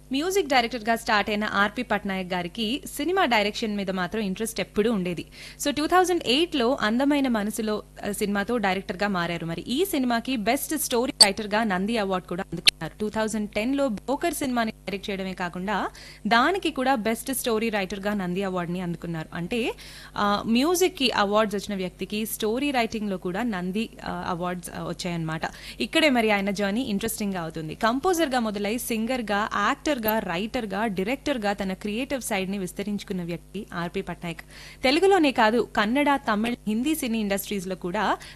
music director గా start అయిన ఆర్పి పట్నాయక్ గారికి సినిమా డైరెక్షన్ మీద మాత్రం ఇంట్రెస్ట్ ఎప్పుడూ ఉండేది సో టూ థౌజండ్ ఎయిట్ లో అందమైన మనసులో ఆ, సినిమాతో డైరెక్టర్ గా మారారు మరి ఈ సినిమాకి బెస్ట్ స్టోరీ రైటర్ గా నంది అవార్డు కూడా అందుకున్నారు టూ థౌజండ్ టెన్ లో బోకర్ సినిమాని డైరెక్ట్ చేయడమే కాకుండా దానికి కూడా బెస్ట్ స్టోరీ రైటర్ గా నంది అవార్డ్ ని అందుకున్నారు అంటే మ్యూజిక్ కి అవార్డ్స్ వచ్చిన వ్యక్తికి స్టోరీ రైటింగ్ లో కూడా నంది అవార్డ్స్ వచ్చాయన్నమాట ఇక్కడే మరి ఆయన జర్నీ ఇంట్రెస్టింగ్ గా అవుతుంది కంపోజర్ గా మొదలై సింగర్ గా యాక్టర్ గా రైటర్ గా డైరెక్టర్ గా తన క్రియేటివ్ సైడ్ ని విస్తరించుకున్న వ్యక్తి ఆర్పి పట్నాయక్ తెలుగులోనే కాదు కన్నడ తమిళ్ హిందీ సినీ ఇండస్ట్రీస్ లో కూడా